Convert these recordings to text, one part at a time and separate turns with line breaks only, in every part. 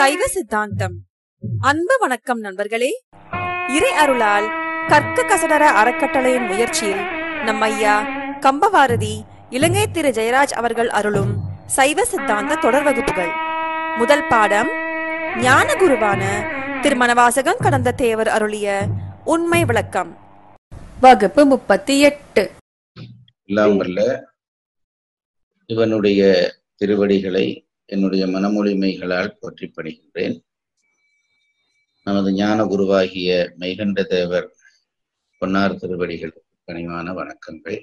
சைவ சித்தாந்தம் அன்பு வணக்கம் நண்பர்களே இறை அருளால் கற்க கசடர அறக்கட்டளையின் முயற்சியில் நம் ஐயா கம்பவாரதி இலங்கை திரு ஜெயராஜ் அவர்கள் அருளும் சைவ சித்தாந்த தொடர் வகுப்புகள் முதல் பாடம் ஞான குருவான திருமணவாசகம் கடந்த தேவர் அருளிய உண்மை விளக்கம்
வகுப்பு முப்பத்தி எட்டு
எல்லாம் வல்ல இவனுடைய திருவடிகளை என்னுடைய மனமொழிமைகளால் போற்றி பணிகின்றேன் நமது ஞான குருவாகிய மெய்கண்ட தேவர் பொன்னார் திருவடிகளுக்கு பணிவான வணக்கங்கள்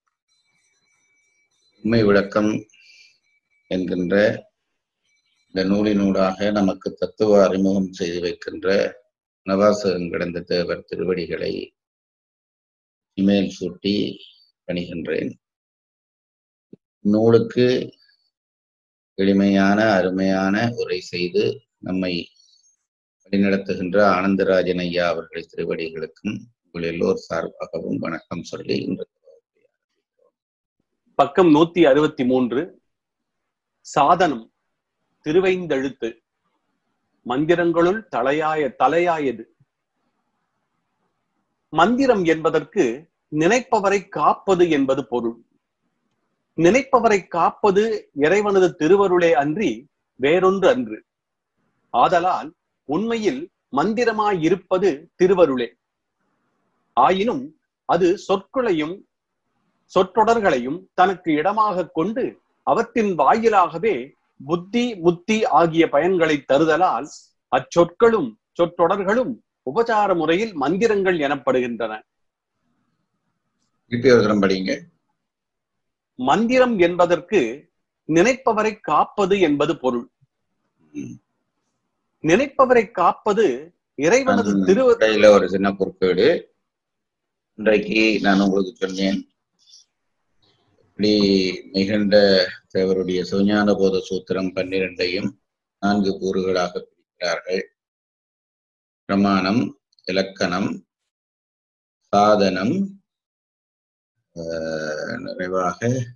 உண்மை விளக்கம் என்கின்ற இந்த நூலினூடாக நமக்கு தத்துவ அறிமுகம் செய்து வைக்கின்ற நவாசகம் கிடந்த தேவர் திருவடிகளை இமேல் சூட்டி பணிகின்றேன் நூலுக்கு எளிமையான அருமையான உரை செய்து நம்மை வழிநடத்துகின்ற ஆனந்தராஜன் ஐயா அவர்கள் திருவடிகளுக்கும் உங்கள் எல்லோர் சார்பாகவும் வணக்கம் சொல்லி இன்று
பக்கம் நூத்தி அறுபத்தி மூன்று சாதனம் திருவைந்தெழுத்து மந்திரங்களுள் தலையாய தலையாயது மந்திரம் என்பதற்கு நினைப்பவரை காப்பது என்பது பொருள் நினைப்பவரை காப்பது இறைவனது திருவருளே அன்றி வேறொன்று அன்று ஆதலால் உண்மையில் மந்திரமாயிருப்பது திருவருளே ஆயினும் அது சொற்களையும் சொற்றொடர்களையும் தனக்கு இடமாக கொண்டு அவற்றின் வாயிலாகவே புத்தி முத்தி ஆகிய பயன்களை தருதலால் அச்சொற்களும் சொற்றொடர்களும் உபசார முறையில் மந்திரங்கள் எனப்படுகின்றன
திருப்பி ஒரு தரம் படிங்க
மந்திரம் என்பதற்கு நினைப்பவரை காப்பது என்பது பொருள்
ம்.
நினைப்பவரை காப்பது இறைவனது
நான்
திரு
இடையில ஒரு சின்ன குறுக்கீடு இன்றைக்கு நான் உங்களுக்கு சொன்னேன் இப்படி மிகுந்த தேவருடைய சுஞான போத சூத்திரம் பன்னிரண்டையும் நான்கு கூறுகளாக பிரிக்கிறார்கள் பிரமாணம் இலக்கணம் சாதனம் ஆஹ், நிறைவாக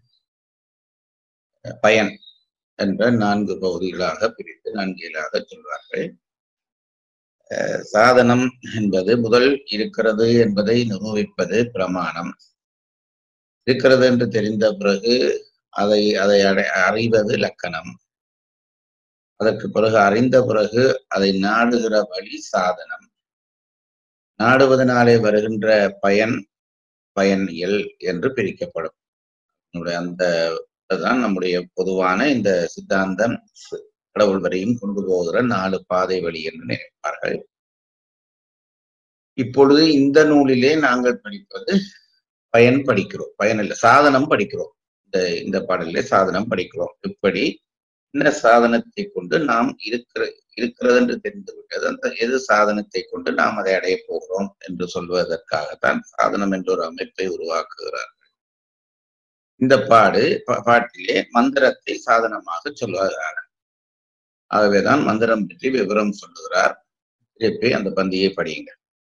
பயன் என்ற நான்கு பகுதிகளாக பிரித்து நான்கிலாக சொல்வார்கள் அஹ், சாதனம் என்பது முதல் இருக்கிறது என்பதை நிரூபிப்பது பிரமாணம் இருக்கிறது என்று தெரிந்த பிறகு அதை அதை அடை- அறிவது லக்கணம் அதற்கு பிறகு அறிந்த பிறகு அதை நாடுகிற வழி சாதனம் நாடுவதனாலே வருகின்ற பயன் பயனியல் என்று பிரிக்கப்படும் நம்முடைய அந்த அதுதான் நம்முடைய பொதுவான இந்த சித்தாந்தம் கடவுள் வரையும் கொண்டு போகிற நாலு பாதை வழி என்று நினைப்பார்கள் இப்பொழுது இந்த நூலிலே நாங்கள் படிப்பது பயன் படிக்கிறோம் பயன் இல்லை சாதனம் படிக்கிறோம் இந்த இந்த பாடலிலே சாதனம் படிக்கிறோம் இப்படி இந்த சாதனத்தை கொண்டு நாம் இருக்கிற இருக்கிறது என்று தெரிந்து விட்டது அந்த எது சாதனத்தை கொண்டு நாம் அதை அடைய போகிறோம் என்று சொல்வதற்காகத்தான் சாதனம் என்ற ஒரு அமைப்பை உருவாக்குகிறார்கள் இந்த பாடு பா- பாட்டிலே மந்திரத்தை சாதனமாக சொல்லுகிறார் ஆகவேதான் மந்திரம் பற்றி விவரம் சொல்லுகிறார் திருப்பி அந்த பந்தியை படியுங்க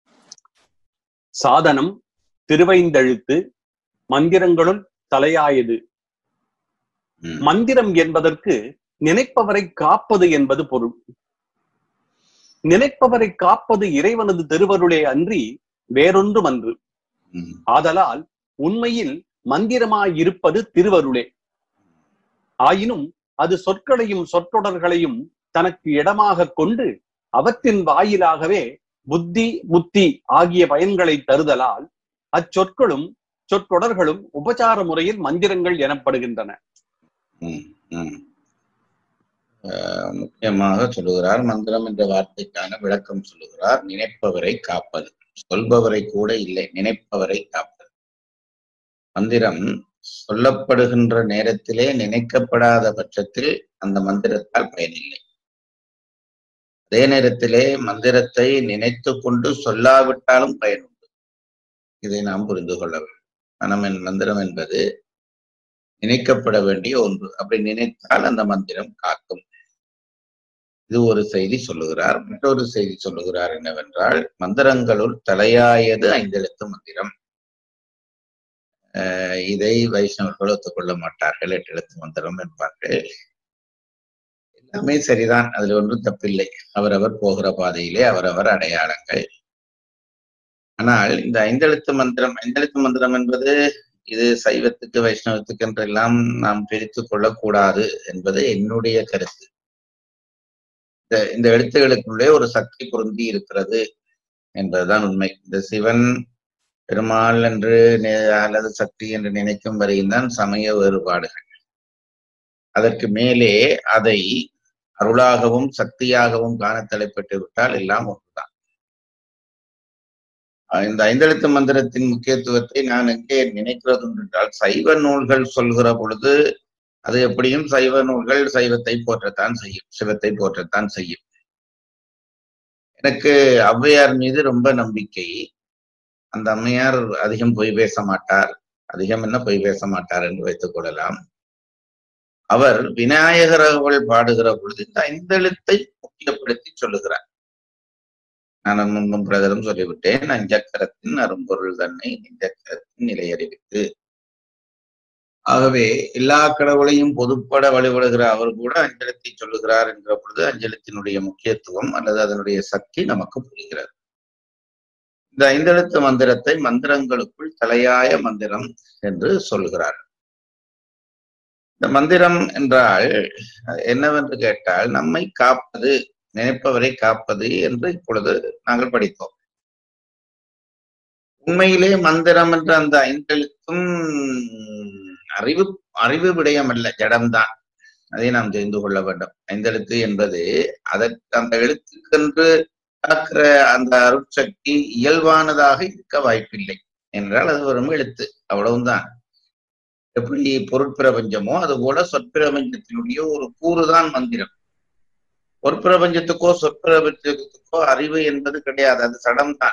சாதனம் திருவைந்தெழுத்து மந்திரங்களுள் தலையாயது
ம்,
மந்திரம் என்பதற்கு நினைப்பவரை காப்பது என்பது பொருள் நினைப்பவரை காப்பது இறைவனது திருவருளே அன்றி வேறொன்றும் அன்று
ம்,
ஆதலால் உண்மையில் மந்திரமாயிருப்பது திருவருளே ஆயினும் அது சொற்களையும் சொற்றொடர்களையும் தனக்கு இடமாக கொண்டு அவற்றின் வாயிலாகவே புத்தி முத்தி ஆகிய பயன்களை தருதலால் அச்சொற்களும் சொற்றொடர்களும் உபசார முறையில் மந்திரங்கள் எனப்படுகின்றன
ம், ம். அஹ், முக்கியமாக சொல்லுகிறார் மந்திரம் என்ற வார்த்தைக்கான விளக்கம் சொல்லுகிறார் நினைப்பவரை காப்பது சொல்பவரை கூட இல்லை நினைப்பவரை காப்பது மந்திரம் சொல்லப்படுகின்ற நேரத்திலே நினைக்கப்படாத பட்சத்தில் அந்த மந்திரத்தால் பயனில்லை அதே நேரத்திலே மந்திரத்தை நினைத்து கொண்டு சொல்லாவிட்டாலும் பயன் உண்டு இதை நாம் புரிந்து கொள்ள வேண்டும் மனம் என் மந்திரம் என்பது நினைக்கப்பட வேண்டிய ஒன்று அப்படி நினைத்தால் அந்த மந்திரம் காக்கும் இது ஒரு செய்தி சொல்லுகிறார் மற்றொரு செய்தி சொல்லுகிறார் என்னவென்றால் மந்திரங்களுள் தலையாயது ஐந்தெழுத்து மந்திரம் அஹ் இதை வைஷ்ணவர்கள் ஒத்துக்கொள்ள மாட்டார்கள் எட்டு எழுத்து மந்திரம் என்பார்கள் எல்லாமே சரிதான் அதுல ஒன்றும் தப்பில்லை அவரவர் போகிற பாதையிலே அவரவர் அடையாளங்கள் ஆனால் இந்த ஐந்தெழுத்து மந்திரம் ஐந்தெழுத்து மந்திரம் என்பது இது சைவத்துக்கு வைஷ்ணவத்துக்கு என்றெல்லாம் நாம் பிரித்து கொள்ளக்கூடாது என்பது என்னுடைய கருத்து இந்த இந்த எழுத்துகளுக்குள்ளே ஒரு சக்தி பொருந்தி இருக்கிறது என்பதுதான் உண்மை இந்த சிவன் பெருமாள் என்று நி- அல்லது சக்தி என்று நினைக்கும் வரையும் தான் சமய வேறுபாடுகள் அதற்கு மேலே அதை அருளாகவும் சக்தியாகவும் காண தலைப்பட்டு விட்டால் எல்லாம் ஒன்றுதான் அஹ் இந்த ஐந்தெழுத்து மந்திரத்தின் முக்கியத்துவத்தை நான் எங்கே நினைக்கிறது என்றால் சைவ நூல்கள் சொல்கிற பொழுது அது எப்படியும் சைவ நூல்கள் சைவத்தை போற்றத்தான் செய்யும் சிவத்தை போற்றத்தான் செய்யும் எனக்கு ஔவையார் மீது ரொம்ப நம்பிக்கை அந்த அம்மையார் அதிகம் பொய் பேச மாட்டார் அதிகம் என்ன பொய் பேச மாட்டார் என்று வைத்துக் கொள்ளலாம் அவர் விநாயகர் அவர்கள் பாடுகிற பொழுது இந்த ஐந்தெழுத்தை முக்கியப்படுத்தி சொல்லுகிறார் நான் முன்பும் பிரதரும் சொல்லிவிட்டேன் அஞ்சக்கரத்தின் அரும்பொருள் தன்னை நெஞ்சக்கரத்தின் நிலையறிவித்து ஆகவே எல்லா கடவுளையும் பொதுப்பட வழிபடுகிற அவர் கூட அஞ்சலத்தை சொல்லுகிறார் என்கிற பொழுது அஞ்சலத்தினுடைய முக்கியத்துவம் அல்லது அதனுடைய சக்தி நமக்கு புரிகிறது இந்த ஐந்தெழுத்து மந்திரத்தை மந்திரங்களுக்குள் தலையாய மந்திரம் என்று சொல்கிறார் இந்த மந்திரம் என்றால் என்னவென்று கேட்டால் நம்மை காப்பது நினைப்பவரை காப்பது என்று இப்பொழுது நாங்கள் படித்தோம் உண்மையிலே மந்திரம் என்ற அந்த ஐந்தெழுத்தும் அறிவு அறிவு விடயம் அல்ல ஜடம்தான் அதை நாம் தெரிந்து கொள்ள வேண்டும் ஐந்தெழுத்து என்பது அதற்கு அந்த எழுத்துக்கென்று காக்கிற அந்த அருட்சக்தி இயல்பானதாக இருக்க வாய்ப்பில்லை என்றால் அது வெறும் எழுத்து அவ்வளவுதான் எப்படி பொருட்பிரபஞ்சமோ அது போல சொற்பிரபஞ்சத்தினுடைய ஒரு கூறுதான் மந்திரம் பொற்பிரபஞ்சத்துக்கோ சொற்பிரபஞ்சத்துக்கோ அறிவு என்பது கிடையாது அது சடம்தான்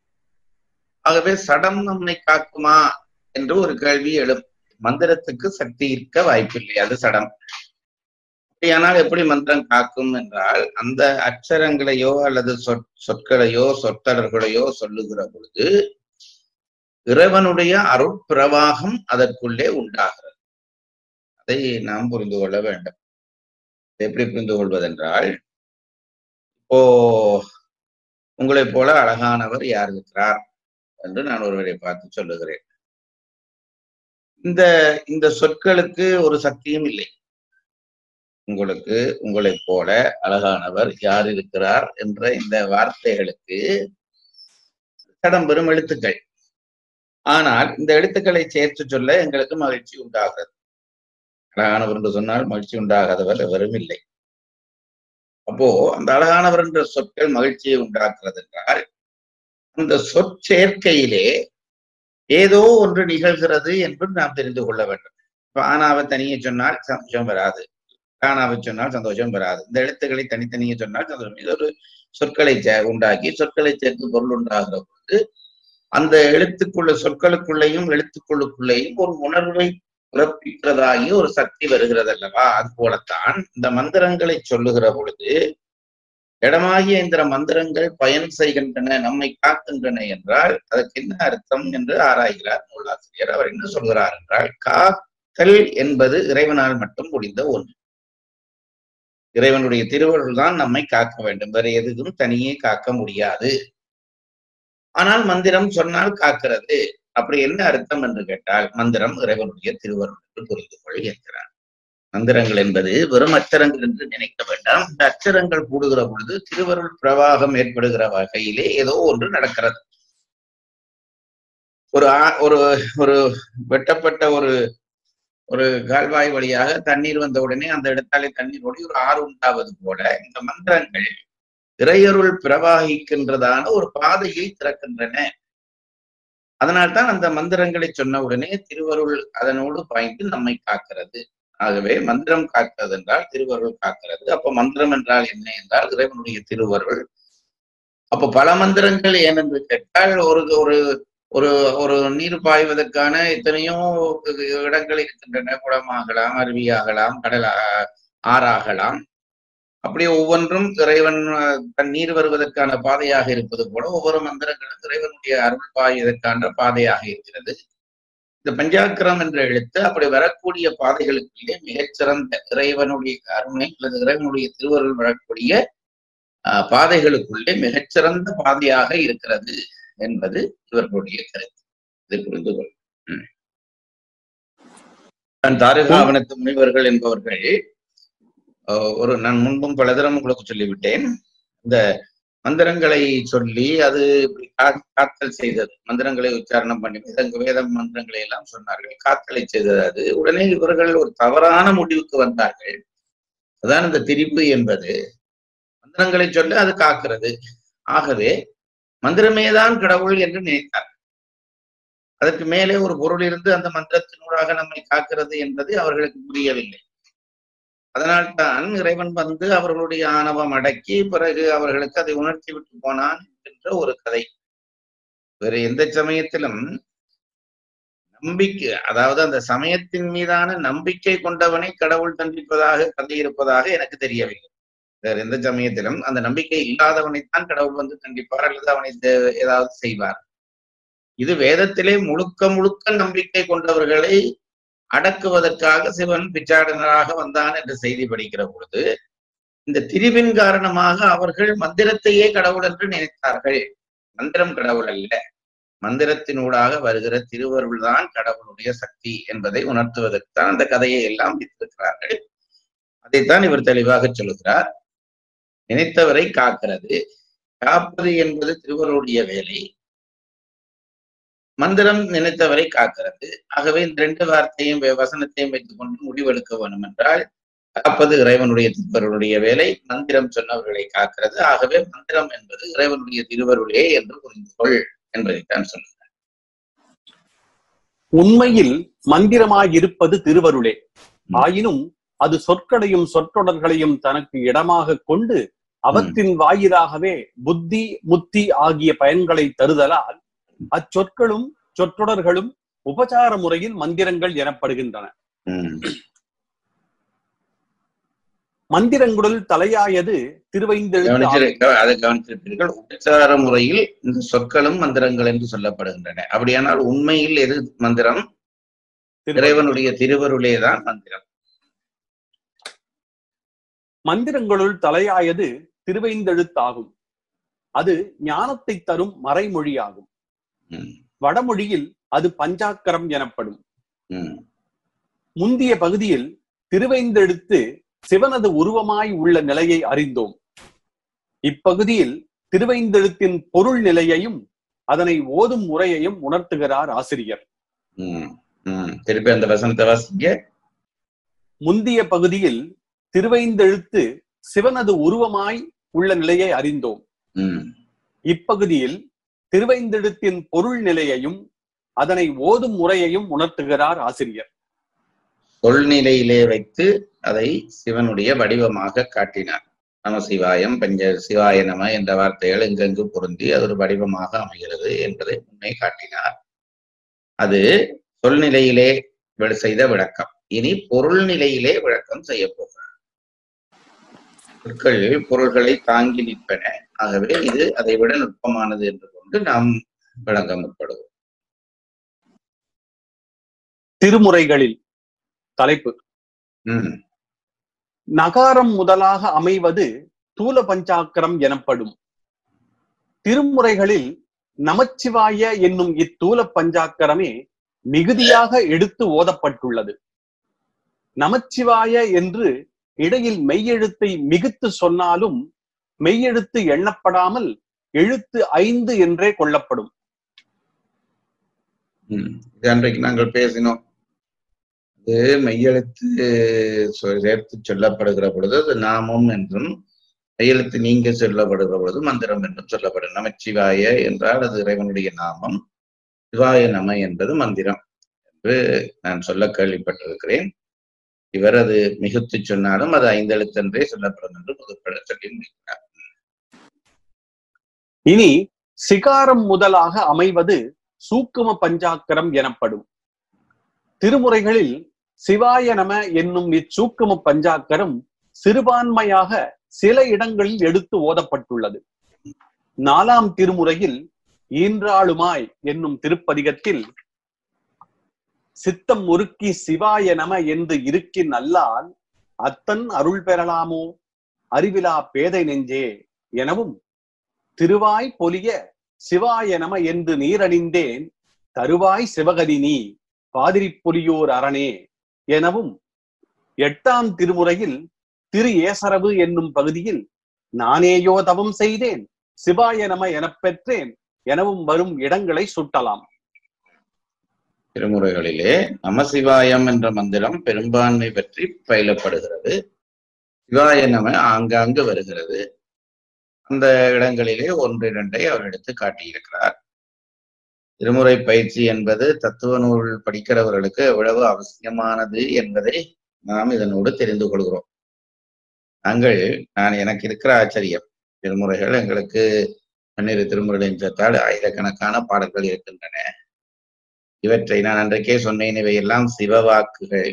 ஆகவே சடம் நம்மை காக்குமா என்று ஒரு கேள்வி எழும் மந்திரத்துக்கு சக்தி இருக்க வாய்ப்பில்லை அது சடம் அப்படியானால் எப்படி மந்திரம் காக்கும் என்றால் அந்த அக்ஷரங்களையோ அல்லது சொற் சொற்களையோ சொற்றலர்களையோ சொல்லுகிற பொழுது இறைவனுடைய அருட்பிரவாகம் அதற்குள்ளே உண்டாகிறது அதை நாம் புரிந்து கொள்ள வேண்டும் எப்படி புரிந்து கொள்வதென்றால் இப்போ உங்களைப் போல அழகானவர் யார் இருக்கிறார் என்று நான் ஒருவரை பார்த்து சொல்லுகிறேன் இந்த இந்த சொற்களுக்கு ஒரு சக்தியும் இல்லை உங்களுக்கு உங்களைப் போல அழகானவர் யார் இருக்கிறார் என்ற இந்த வார்த்தைகளுக்கு கடம்பெறும் எழுத்துக்கள் ஆனால் இந்த எழுத்துக்களை சேர்த்து சொல்ல எங்களுக்கு மகிழ்ச்சி உண்டாகிறது அழகானவர் என்று சொன்னால் மகிழ்ச்சி உண்டாகாதவர் எவரும் இல்லை அப்போ அந்த அழகானவர் என்ற சொற்கள் மகிழ்ச்சியை உண்டாக்குறது என்றால் அந்த சொற்சேர்க்கையிலே ஏதோ ஒன்று நிகழ்கிறது என்று நாம் தெரிந்து கொள்ள வேண்டும் இப்ப ஆனாவை தனியே சொன்னால் சந்தோஷம் வராது காணாவை சொன்னால் சந்தோஷம் வராது இந்த எழுத்துக்களை தனித்தனியே சொன்னால் சந்தோஷம் இது ஒரு சொற்களை சே- உண்டாக்கி சொற்களை சேர்த்து பொருள் உண்டாகிற பொழுது அந்த எழுத்துக்குள்ள சொற்களுக்குள்ளேயும் எழுத்துக்களுக்குள்ளேயும் ஒரு உணர்வை பிறப்பிக்கிறதாகி ஒரு சக்தி வருகிறது அல்லவா அது போலத்தான் இந்த மந்திரங்களை சொல்லுகிற பொழுது இடமாகிய இந்த மந்திரங்கள் பயன் செய்கின்றன நம்மை காக்கின்றன என்றால் அதற்கு என்ன அர்த்தம் என்று ஆராய்கிறார் நூலாசிரியர் அவர் என்ன சொல்கிறார் என்றால் காத்தல் என்பது இறைவனால் மட்டும் முடிந்த ஒன்று இறைவனுடைய திருவருள் தான் நம்மை காக்க வேண்டும் வேற எதுவும் தனியே காக்க முடியாது ஆனால் மந்திரம் சொன்னால் காக்கிறது அப்படி என்ன அர்த்தம் என்று கேட்டால் மந்திரம் இறைவனுடைய திருவருள் என்று புரிந்து கொள் என்கிறார் மந்திரங்கள் என்பது வெறும் அச்சரங்கள் என்று நினைக்க வேண்டாம் இந்த அச்சரங்கள் கூடுகிற பொழுது திருவருள் பிரவாகம் ஏற்படுகிற வகையிலே ஏதோ ஒன்று நடக்கிறது ஒரு ஆ- ஒரு ஒரு வெட்டப்பட்ட ஒரு ஒரு கால்வாய் வழியாக தண்ணீர் வந்த உடனே அந்த இடத்தாலே தண்ணீர் ஓடி ஒரு ஆறு உண்டாவது போல இந்த மந்திரங்கள் இறையருள் பிரவாகிக்கின்றதான ஒரு பாதையை திறக்கின்றன அதனால்தான் அந்த மந்திரங்களை சொன்ன உடனே திருவருள் அதனோடு பாய்ந்து நம்மை காக்கிறது ஆகவே மந்திரம் காக்கிறது என்றால் திருவருள் காக்கிறது அப்ப மந்திரம் என்றால் என்ன என்றால் இறைவனுடைய திருவருள் அப்ப பல மந்திரங்கள் ஏனென்று கேட்டால் ஒரு ஒரு ஒரு ஒரு நீர் பாய்வதற்கான எத்தனையோ இடங்கள் இருக்கின்றன குளமாகலாம் அருவியாகலாம் கடல் ஆ- ஆறாகலாம் அப்படி ஒவ்வொன்றும் இறைவன் அஹ், தன் நீர் வருவதற்கான பாதையாக இருப்பது போல ஒவ்வொரு மந்திரங்களும் இறைவனுடைய அருள் பாய்வதற்கான பாதையாக இருக்கிறது இந்த பஞ்சாக்கிரம் என்ற எழுத்து அப்படி வரக்கூடிய பாதைகளுக்குள்ளே மிகச்சிறந்த இறைவனுடைய கருணை அல்லது இறைவனுடைய திருவருள் வரக்கூடிய ஆஹ், பாதைகளுக்குள்ளே மிகச்சிறந்த பாதையாக இருக்கிறது என்பது இவர்களுடைய கருத்து இதை புரிந்து கொள் ம். நான் தாரகாவனத்து முனிவர்கள் என்பவர்கள் ஆஹ், ஒரு நான் முன்பும் பல தரம் உங்களுக்கு சொல்லிவிட்டேன் இந்த மந்திரங்களை சொல்லி அது இப்படி கா- காத்தல் செய்தது மந்திரங்களை உச்சாரணம் பண்ணி வேதங்க வேத மந்திரங்களை எல்லாம் சொன்னார்கள் காத்தலை செய்தது அது உடனே இவர்கள் ஒரு தவறான முடிவுக்கு வந்தார்கள் அதான் இந்த திரிப்பு என்பது மந்திரங்களை சொல்ல அது காக்கிறது ஆகவே மந்திரமேதான் கடவுள் என்று நினைத்தார் அதற்கு மேலே ஒரு பொருள் இருந்து அந்த மந்திரத்தினூடாக நம்மை காக்கிறது என்பது அவர்களுக்கு புரியவில்லை அதனால்தான் இறைவன் வந்து அவர்களுடைய ஆணவம் அடக்கி பிறகு அவர்களுக்கு அதை உணர்த்தி விட்டு போனான் என்ற ஒரு கதை வேறு எந்த சமயத்திலும் நம்பிக்கை அதாவது அந்த சமயத்தின் மீதான நம்பிக்கை கொண்டவனை கடவுள் தண்டிப்பதாக கதை இருப்பதாக எனக்கு தெரியவில்லை வேற எந்த சமயத்திலும் அந்த நம்பிக்கை இல்லாதவனைத்தான் கடவுள் வந்து தண்டிப்பார் அல்லது அவனை தே- ஏதாவது செய்வார் இது வேதத்திலே முழுக்க முழுக்க நம்பிக்கை கொண்டவர்களை அடக்குவதற்காக சிவன் பிச்சாடனராக வந்தான் என்ற செய்தி படிக்கிற பொழுது இந்த திரிவின் காரணமாக அவர்கள் மந்திரத்தையே கடவுள் என்று நினைத்தார்கள் மந்திரம் கடவுள் அல்ல மந்திரத்தினூடாக வருகிற திருவருள் தான் கடவுளுடைய சக்தி என்பதை உணர்த்துவதற்கு தான் அந்த கதையை எல்லாம் வைத்திருக்கிறார்கள் அதைத்தான் இவர் தெளிவாக சொல்லுகிறார் நினைத்தவரை காக்கிறது காப்பது என்பது திருவருடைய வேலை மந்திரம் நினைத்தவரை காக்கிறது ஆகவே இந்த ரெண்டு வார்த்தையும் வே- வசனத்தையும் வைத்துக் கொண்டு முடிவெடுக்க வேண்டும் என்றால் காப்பது இறைவனுடைய திருவருடைய வேலை மந்திரம் சொன்னவர்களை காக்கிறது ஆகவே மந்திரம் என்பது இறைவனுடைய திருவருளே என்று புரிந்து கொள் என்பதைத்தான் சொல்லுகிறார்
உண்மையில் மந்திரமாயிருப்பது திருவருளே
ம்.
ஆயினும் அது சொற்களையும் சொற்றொடர்களையும் தனக்கு இடமாக கொண்டு அவற்றின் வாயிலாகவே புத்தி முத்தி ஆகிய பயன்களை தருதலால் அச்சொற்களும் சொற்றொடர்களும் உபசார முறையில் மந்திரங்கள் எனப்படுகின்றன
உம்
மந்திரங்களுள் தலையாயது திருவைந்தெழுத்து
கவனிச்சிரு கவ- அதை கவனித்திருப்பீர்கள் உபச்சார முறையில் இந்த சொற்களும் மந்திரங்கள் என்று சொல்லப்படுகின்றன அப்படியானால் உண்மையில் எது மந்திரம்
திருவருள்.
இறைவனுடைய திருவருளே தான் மந்திரம்
மந்திரங்களுள் தலையாயது திருவைந்தெழுத்தாகும் அது ஞானத்தை தரும் மறைமொழியாகும்
உம்
வடமொழியில் அது பஞ்சாக்கரம் எனப்படும்
உம்
முந்திய பகுதியில் திருவைந்தெழுத்து சிவனது உருவமாய் உள்ள நிலையை அறிந்தோம் இப்பகுதியில் திருவைந்தெழுத்தின் பொருள் நிலையையும் அதனை ஓதும் முறையையும் உணர்த்துகிறார் ஆசிரியர்
உம் உம் திருப்பி அந்த வசனத்தை வாசிங்க
முந்திய பகுதியில் திருவைந்தெழுத்து சிவனது உருவமாய் உள்ள நிலையை அறிந்தோம்
உம்
இப்பகுதியில் திருவைந்தெழுத்தின் பொருள் நிலையையும் அதனை ஓதும் முறையையும் உணர்த்துகிறார் ஆசிரியர்
சொல்நிலையிலே வைத்து அதை சிவனுடைய வடிவமாக காட்டினார் நம சிவாயம் பஞ்ச சிவாய நம என்ற வார்த்தைகள் எங்கெங்கு பொருந்தி அது ஒரு வடிவமாக அமைகிறது என்பதை முன்னே காட்டினார் அது சொல்நிலையிலே விட- செய்த விளக்கம் இனி பொருள் நிலையிலே விளக்கம் செய்ய போகிறார் சொற்கள் பொருள்களை தாங்கி நிற்பன ஆகவே இது அதை விட நுட்பமானது என்று கொண்டு நாம் விளங்க முற்படுவோம்
திருமுறைகளில் தலைப்பு
உம்
நகாரம் முதலாக அமைவது தூல பஞ்சாக்கரம் எனப்படும் திருமுறைகளில் நமச்சிவாய என்னும் இத்தூல பஞ்சாக்கரமே மிகுதியாக எடுத்து ஓதப்பட்டுள்ளது நமச்சிவாய என்று இடையில் மெய்யெழுத்தை மிகுத்து சொன்னாலும் மெய்யெழுத்து எண்ணப்படாமல் எழுத்து ஐந்து என்றே கொள்ளப்படும்
ம். இது அன்றைக்கு நாங்கள் பேசினோம் அது மெய்யெழுத்து சொ- சேர்த்து சொல்லப்படுகிற பொழுது அது நாமம் என்றும் மெய்யெழுத்து நீங்க சொல்லப்படுகிற பொழுது மந்திரம் என்றும் சொல்லப்படும் நமச்சிவாய என்றால் அது இறைவனுடைய நாமம் சிவாய நம என்பது மந்திரம் என்று நான் சொல்ல கேள்விப்பட்டிருக்கிறேன் இவர் அது மிகுத்து சொன்னாலும் அது ஐந்தெழுத்தென்றே சொல்லப்படும் என்று பொதுப்பட சொல்லி முடிக்கிறார்
இனி சிகாரம் முதலாக அமைவது சூக்கும பஞ்சாக்கரம் எனப்படும் திருமுறைகளில் சிவாய நம என்னும் இச்சூக்கும பஞ்சாக்கரம் சிறுபான்மையாக சில இடங்களில் எடுத்து ஓதப்பட்டுள்ளது நாலாம் திருமுறையில் ஈன்றாளுமாய் என்னும் திருப்பதிகத்தில் சித்தம் முறுக்கி சிவாய நம என்று இருக்கின் அல்லால் அத்தன் அருள் பெறலாமோ அறிவிலா பேதை நெஞ்சே எனவும் திருவாய் பொலிய சிவாய நம என்று நீரணிந்தேன் தருவாய் சிவகதி நீ பாதிரிப்புலியோர் அரணே எனவும் எட்டாம் திருமுறையில் திரு ஏசரவு என்னும் பகுதியில் நானேயோ தவம் செய்தேன் சிவாய நம எனப் பெற்றேன் எனவும் வரும் இடங்களை சுட்டலாம்
திருமுறைகளிலே நமசிவாயம் என்ற மந்திரம் பெரும்பான்மை பற்றி பயிலப்படுகிறது சிவாய நம ஆங்காங்கு வருகிறது அந்த இடங்களிலே ஒன்று இரண்டை அவர் எடுத்து காட்டியிருக்கிறார் திருமுறை பயிற்சி என்பது தத்துவ நூல் படிக்கிறவர்களுக்கு எவ்வளவு அவசியமானது என்பதை நாம் இதனோடு தெரிந்து கொள்கிறோம் நாங்கள் நான் எனக்கு இருக்கிற ஆச்சரியம் திருமுறைகள் எங்களுக்கு பன்னிரு திருமுறைகளின் சேர்த்தால் ஆயிரக்கணக்கான பாடல்கள் இருக்கின்றன இவற்றை நான் அன்றைக்கே சொன்னேன் இவையெல்லாம் சிவவாக்குகள்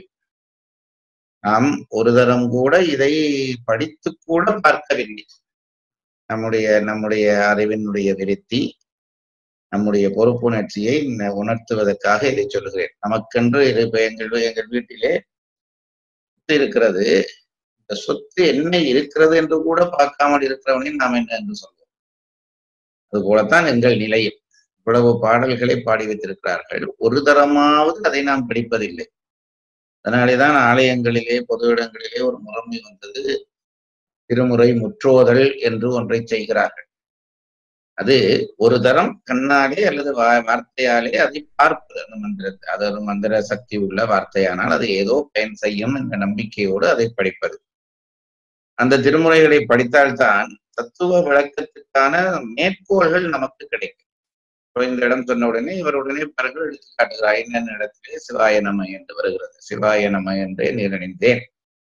நாம் ஒரு தரம் கூட இதை படித்து கூட பார்க்கவில்லை நம்முடைய நம்முடைய அறிவினுடைய விருத்தி நம்முடைய பொறுப்புணர்ச்சியை ந- உணர்த்துவதற்காக இதை சொல்லுகிறேன் நமக்கென்று இரு- இப்ப எங்கள் எங்கள் வீட்டிலே சொத்து இருக்கிறது இந்த சொத்து என்ன இருக்கிறது என்று கூட பார்க்காமல் இருக்கிறவனையும் நாம் என்ன என்று சொல்வோம் அது போலத்தான் எங்கள் நிலையும் இவ்வளவு பாடல்களை பாடி வைத்திருக்கிறார்கள் ஒரு தரமாவது அதை நாம் படிப்பதில்லை அதனாலேதான் ஆலயங்களிலே பொது இடங்களிலே ஒரு முறைமை வந்தது திருமுறை முற்றோதல் என்று ஒன்றை செய்கிறார்கள் அது ஒரு தரம் கண்ணாலே அல்லது வா- வார்த்தையாலே அதை பார்ப்பது அந்த மந்திரத்தை அது ஒரு மந்திர சக்தி உள்ள வார்த்தையானால் அது ஏதோ பயன் செய்யும் என்ற நம்பிக்கையோடு அதை படிப்பது அந்த திருமுறைகளை படித்தால்தான் தத்துவ விளக்கத்துக்கான மேற்கோள்கள் நமக்கு கிடைக்கும் இப்போ இந்த இடம் சொன்ன உடனே இவர் உடனே பிறகு எடுத்து காட்டுகிறார் என்னென்ன இடத்திலே சிவாய நம என்று வருகிறது சிவாய நம என்றே நீரணிந்தேன்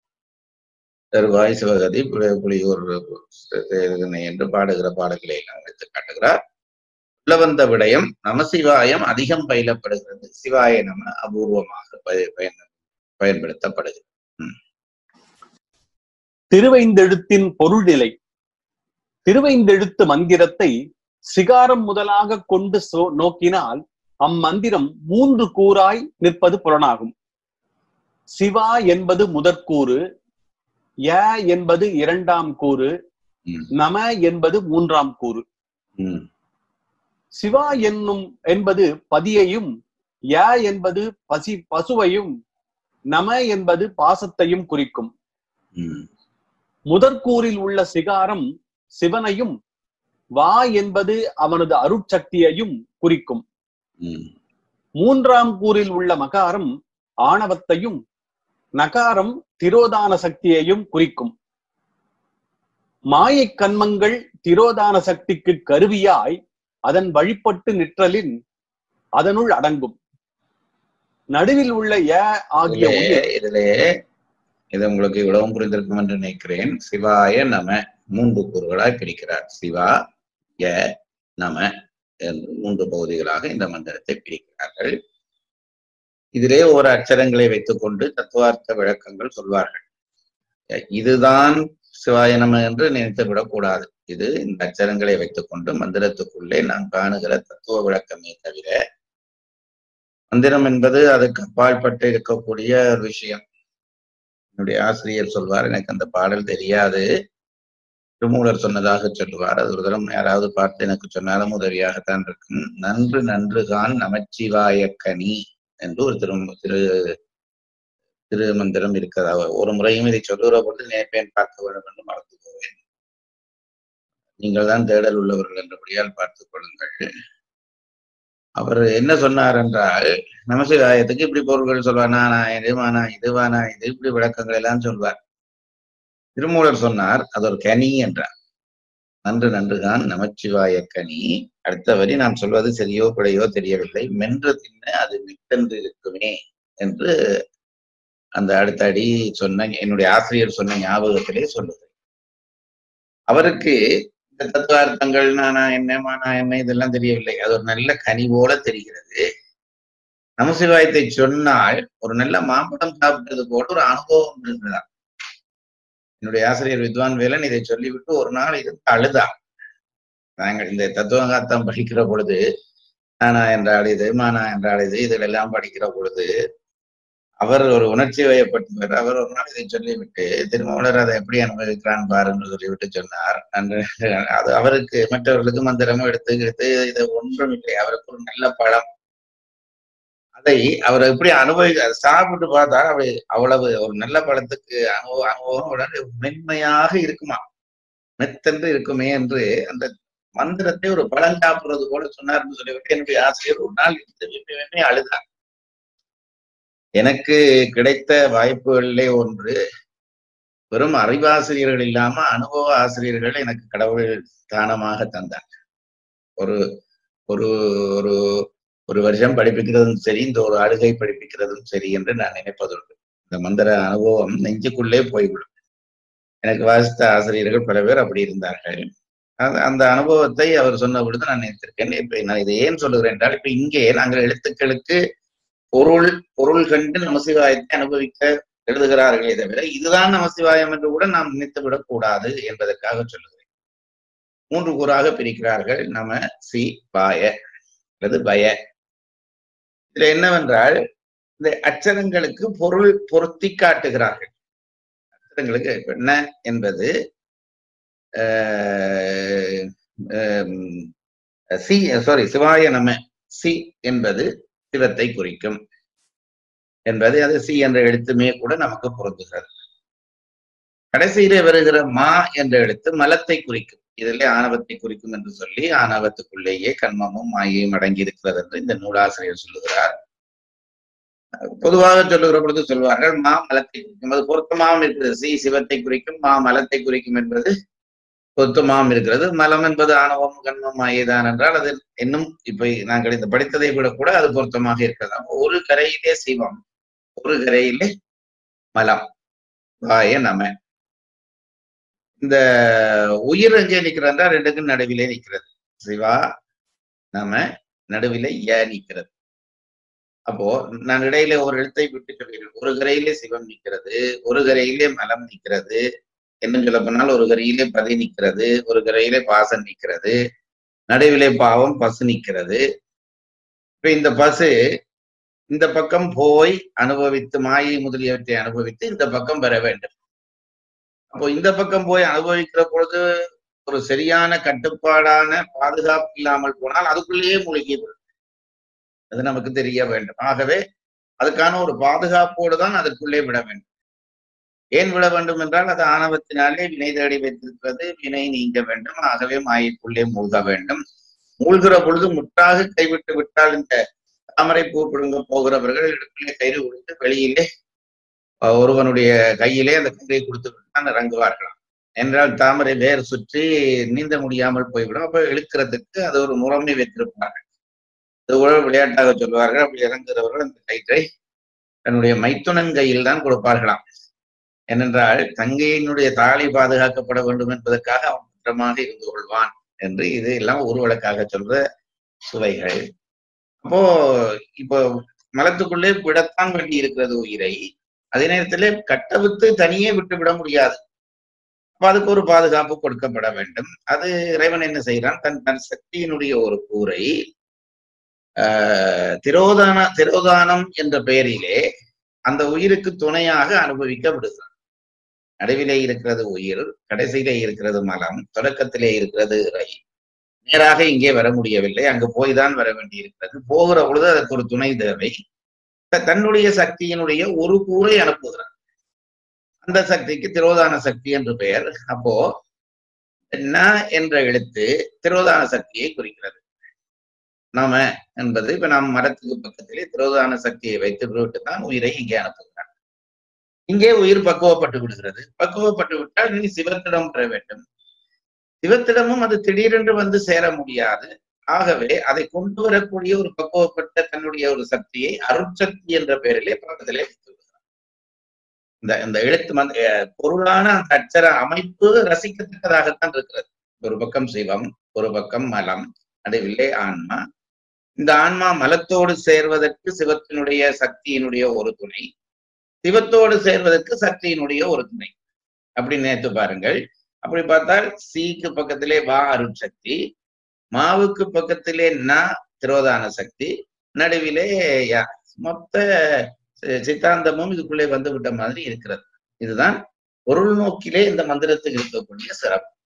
தருவாய் சிவகதி புலி- புலியூர் இதனை என்று பாடுகிற பாடல்களை எல்லாம் எடுத்து காட்டுகிறார் உள்ள வந்த விடயம் நமசிவாயம் அதிகம் பயிலப்படுகிறது சிவாய நம அபூர்வமாக பய- பயன் பயன்படுத்தப்படுகிறது
திருவைந்தெழுத்தின் பொருள்நிலை திருவைந்தெழுத்து மந்திரத்தை சிகாரம் முதலாக கொண்டு சோ- நோக்கினால் அம்மந்திரம் மூன்று கூறாய் நிற்பது புலனாகும் சிவா என்பது முதற்கூறு ய என்பது இரண்டாம் கூறு
ம்.
நம என்பது மூன்றாம் கூறு
ம்,
சிவா என்னும் என்பது பதியையும் ய என்பது பசி பசுவையும் நம என்பது பாசத்தையும் குறிக்கும்
ம்,
முதற்கூறில் உள்ள சிகாரம் சிவனையும் வா என்பது அவனது அருட்சக்தியையும் குறிக்கும்
ம்,
மூன்றாம் கூறில் உள்ள மகாரம் ஆணவத்தையும் நகாரம் திரோதான சக்தியையும் குறிக்கும் மாயைக் கண்மங்கள் திரோதான சக்திக்கு கருவியாய் அதன் வழிபட்டு நிற்றலின் அதனுள் அடங்கும் நடுவில் உள்ள ய ஆகிய
இதிலே
உயிர்
இதிலே இது உங்களுக்கு இவ்வளவும் புரிந்திருக்கும் என்று நினைக்கிறேன் சிவாய நம மூன்று கூறுகளாய் பிரிக்கிறார் சிவா ய நம என்று மூன்று பகுதிகளாக இந்த மந்திரத்தை பிரிக்கிறார்கள் இதிலே ஒரு அச்சரங்களை வைத்துக்கொண்டு தத்துவார்த்த விளக்கங்கள் சொல்வார்கள் இதுதான் சிவாய நம என்று நினைத்து விடக்கூடாது இது இந்த அச்சரங்களை வைத்துக்கொண்டு மந்திரத்துக்குள்ளே நாம் காணுகிற தத்துவ விளக்கமே தவிர மந்திரம் என்பது அதுக்கு அப்பாற்பட்டு இருக்கக்கூடிய ஒரு விஷயம் என்னுடைய ஆசிரியர் சொல்வார் எனக்கு அந்த பாடல் தெரியாது திருமூலர் சொன்னதாக சொல்லுவார் அது ஒரு தரம் யாராவது பார்த்து எனக்கு சொன்னாலும் உதவியாகத்தான் இருக்கும் நன்று நன்றுகான் நமச்சிவாய கனி என்று ஒரு திரு திரு திருமந்திரம் இருக்கிறதா ஒரு முறையும் இதை சொல்லுகிற பொழுது நினைப்பேன் பார்க்க வேண்டும் என்று மறந்து போவேன் நீங்கள் தான் தேடல் உள்ளவர்கள் என்றபடியால் பார்த்துக் கொள்ளுங்கள் அவர் என்ன சொன்னார் என்றால் நமசிவாயத்துக்கு இப்படி பொருள்கள் சொல்வார் நானா இதுவானா இதுவானா இது இப்படி விளக்கங்கள் எல்லாம் சொல்வார் திருமூலர் சொன்னார் அது ஒரு கனி என்றார் நன்று நன்றுதான் நமச்சிவாய கனி அடுத்த வரி நாம் சொல்வது சரியோ பிழையோ தெரியவில்லை மென்று தின்ன அது மிட்டென்று இருக்குமே என்று அந்த அடுத்த அடி சொன்ன என்னுடைய ஆசிரியர் சொன்ன ஞாபகத்திலே சொல்லுது அவருக்கு இந்த தத்துவார்த்தங்கள் நானா என்ன மானா என்ன இதெல்லாம் தெரியவில்லை அது ஒரு நல்ல கனி போல தெரிகிறது நமசிவாயத்தை சொன்னால் ஒரு நல்ல மாம்பழம் சாப்பிட்டது போல ஒரு அனுபவம் இருந்ததா என்னுடைய ஆசிரியர் வித்வான் வேலன் இதை சொல்லிவிட்டு ஒரு நாள் இருந்து அழுதார் நாங்கள் இந்த தத்துவகாத்தம் படிக்கிற பொழுது ஆனா என்றால் இது மானா என்றால் இது இதில் எல்லாம் படிக்கிற பொழுது அவர் ஒரு உணர்ச்சி வயப்பட்டவர் அவர் ஒரு நாள் இதை சொல்லிவிட்டு திருமூலர் அதை எப்படி அனுபவிக்கிறான் பாருன்னு சொல்லிவிட்டு சொன்னார் அன்று அது அவருக்கு மற்றவர்களுக்கு மந்திரமும் எடுத்து எடுத்து இது ஒன்றும் இல்லை அவருக்கு ஒரு நல்ல பழம் அதை அவர் எப்படி அனுபவி சாப்பிட்டு பார்த்தா அப்படி அவ்வளவு ஒரு நல்ல பழத்துக்கு அனுபவ அனுபவம் உடனே மென்மையாக இருக்குமா மெத்தென்று இருக்குமே என்று அந்த மந்திரத்தை ஒரு பழம் சாப்பிடுறது போல சொன்னார்னு சொல்லிவிட்டு என்னுடைய ஆசிரியர் ஒரு நாள் இருந்து அழுதார் எனக்கு கிடைத்த வாய்ப்புகளிலே ஒன்று வெறும் அறிவாசிரியர்கள் இல்லாம அனுபவ ஆசிரியர்கள் எனக்கு கடவுள் தானமாக தந்தார் ஒரு ஒரு ஒரு ஒரு வருஷம் படிப்பிக்கிறதும் சரி இந்த ஒரு அழுகை படிப்பிக்கிறதும் சரி என்று நான் நினைப்பதுண்டு இந்த மந்திர அனுபவம் நெஞ்சுக்குள்ளே போய்விடும் எனக்கு வாசித்த ஆசிரியர்கள் பல பேர் அப்படி இருந்தார்கள் அந்த- அந்த அனுபவத்தை அவர் சொன்ன பொழுது நான் நினைத்திருக்கேன் இப்ப நான் இதை ஏன் சொல்லுகிறேன் என்றால் இப்ப இங்கே நாங்கள் எழுத்துக்களுக்கு பொருள் பொருள் கண்டு நமசிவாயத்தை அனுபவிக்க எழுதுகிறார்களே தவிர இதுதான் நமசிவாயம் என்று கூட நாம் நினைத்து விடக் கூடாது என்பதற்காக சொல்லுகிறேன் மூன்று கூறாக பிரிக்கிறார்கள் நம சி பாய அல்லது பய இதுல என்னவென்றால் இந்த அச்சரங்களுக்கு பொருள் பொருத்தி காட்டுகிறார்கள் அச்சரங்களுக்கு இப்ப ந என்பது ஆஹ், ஆம், சி சாரி சிவாய நம சி என்பது சிவத்தை குறிக்கும் என்பது அது சி என்ற எழுத்துமே கூட நமக்கு பொருந்துகிறது கடைசியிலே வருகிற மா என்ற எழுத்து மலத்தை குறிக்கும் இதிலே ஆணவத்தை குறிக்கும் என்று சொல்லி ஆணவத்துக்குள்ளேயே கண்மமும் மாயையும் அடங்கி இருக்கிறது என்று இந்த நூலாசிரியர் சொல்லுகிறார் பொதுவாக சொல்லுகிற பொழுது சொல்வார்கள் மா மலத்தை குறிக்கும் அது பொருத்தமாகவும் இருக்கிறது சி சிவத்தை குறிக்கும் மா மலத்தை குறிக்கும் என்பது பொருத்தமாகவும் இருக்கிறது மலம் என்பது ஆணவம் கண்மம் மாயைதான் என்றால் அது இன்னும் இப்ப நாங்கள் இந்த படித்ததை விட கூட அது பொருத்தமாக இருக்கிறது அப்போ ஒரு கரையிலே சிவம் ஒரு கரையிலே மலம் வாய நம இந்த உயிர் எங்கே நிற்கிறது என்றால் ரெண்டுக்கும் நடுவிலே நிற்கிறது சிவா நம நடுவிலே ஏ நிற்கிறது அப்போ நான் இடையில ஒரு எழுத்தை விட்டு சொல்கிறேன் ஒரு கரையிலே சிவம் நிற்கிறது ஒரு கரையிலே மலம் நிற்கிறது என்ன சொல்ல போனால் ஒரு கரையிலே பதி நிற்கிறது ஒரு கரையிலே பாசம் நிற்கிறது நடுவிலே பாவம் பசு நிற்கிறது இப்ப இந்த பசு இந்த பக்கம் போய் அனுபவித்து மாயை முதலியவற்றை அனுபவித்து இந்த பக்கம் பெற வேண்டும் அப்போ இந்த பக்கம் போய் அனுபவிக்கிற பொழுது ஒரு சரியான கட்டுப்பாடான பாதுகாப்பு இல்லாமல் போனால் அதுக்குள்ளேயே மூழ்கி விடும் அது நமக்கு தெரிய வேண்டும் ஆகவே அதுக்கான ஒரு பாதுகாப்போடு தான் அதற்குள்ளே விட வேண்டும் ஏன் விட வேண்டும் என்றால் அது ஆணவத்தினாலே வினை தேடி வைத்திருக்கிறது வினை நீங்க வேண்டும் ஆகவே மாயைக்குள்ளே மூழ்க வேண்டும் மூழ்கிற பொழுது முற்றாக கைவிட்டு விட்டால் இந்த தாமரை பூ பிடுங்க போகிறவர்கள் இடத்திலே கயிறு கொடுத்து வெளியிலே அஹ், ஒருவனுடைய கையிலே அந்த கயிறை கொடுத்து விட்டுதான் இறங்குவார்களாம் என்றால் தாமரை வேர் சுற்றி நீந்த முடியாமல் போய்விடும் அப்ப இழுக்கிறதுக்கு அது ஒரு முறைமை வைத்திருப்பார்கள் அது கூட விளையாட்டாக சொல்வார்கள் அப்படி இறங்குகிறவர்கள் அந்த கயிற்றை தன்னுடைய மைத்துனன் கையில் தான் கொடுப்பார்களாம் ஏனென்றால் தங்கையினுடைய தாலி பாதுகாக்கப்பட வேண்டும் என்பதற்காக அவன் குற்றமாக இருந்து கொள்வான் என்று இது எல்லாம் ஊர்வலக்காக சொல்ற சுவைகள் அப்போ இப்போ மலத்துக்குள்ளே விடத்தான் வேண்டி இருக்கிறது உயிரை அதே நேரத்திலே கட்டவித்து தனியே விட்டு விட முடியாது அப்ப அதுக்கு ஒரு பாதுகாப்பு கொடுக்கப்பட வேண்டும் அது இறைவன் என்ன செய்கிறான் தன் தன் சக்தியினுடைய ஒரு கூரை ஆஹ் திரோதான திரோதானம் என்ற பெயரிலே அந்த உயிருக்கு துணையாக அனுபவிக்க விடுகிறான் நடுவிலே இருக்கிறது உயிர் கடைசியிலே இருக்கிறது மலம் தொடக்கத்திலே இருக்கிறது இறை நேராக இங்கே வர முடியவில்லை அங்கு போய் தான் வர வேண்டியிருக்கிறது போகிற பொழுது அதற்கு ஒரு துணை தேவை த- தன்னுடைய சக்தியினுடைய ஒரு கூரை அனுப்புகிறான் அந்த சக்திக்கு திரோதான சக்தி என்று பெயர் அப்போ ந என்ற எழுத்து திரோதான சக்தியை குறிக்கிறது நாம என்பது இப்ப நாம் மரத்துக்கு பக்கத்திலே திரோதான சக்தியை வைத்து விட்டு தான் உயிரை இங்கே அனுப்புகிறான் இங்கே உயிர் பக்குவப்பட்டு விடுகிறது பக்குவப்பட்டு விட்டால் இனி சிவத்திடம் பெற வேண்டும் சிவத்திடமும் அது திடீரென்று வந்து சேர முடியாது ஆகவே அதை கொண்டு வரக்கூடிய ஒரு பக்குவப்பட்ட தன்னுடைய ஒரு சக்தியை அருட்சக்தி என்ற பெயரிலே பக்கத்திலே வைத்து விடுகிறார் இந்த இந்த எழுத்து மந்த அஹ் பொருளான அந்த அச்சர அமைப்பு ரசிக்கத்தக்கதாகத்தான் இருக்கிறது ஒரு பக்கம் சிவம் ஒரு பக்கம் மலம் நடுவிலே ஆன்மா இந்த ஆன்மா மலத்தோடு சேர்வதற்கு சிவத்தினுடைய சக்தியினுடைய ஒரு துணை சிவத்தோடு சேர்வதற்கு சக்தியினுடைய ஒரு துணை அப்படி நினைத்து பாருங்கள் அப்படி பார்த்தால் சீக்கு பக்கத்திலே வா அருட்சக்தி மாவுக்கு பக்கத்திலே ந திரோதான சக்தி நடுவிலே யா- மொத்த சி- சித்தாந்தமும் இதுக்குள்ளே வந்து விட்ட மாதிரி இருக்கிறது இதுதான் பொருள் நோக்கிலே இந்த மந்திரத்துக்கு இருக்கக்கூடிய சிறப்பு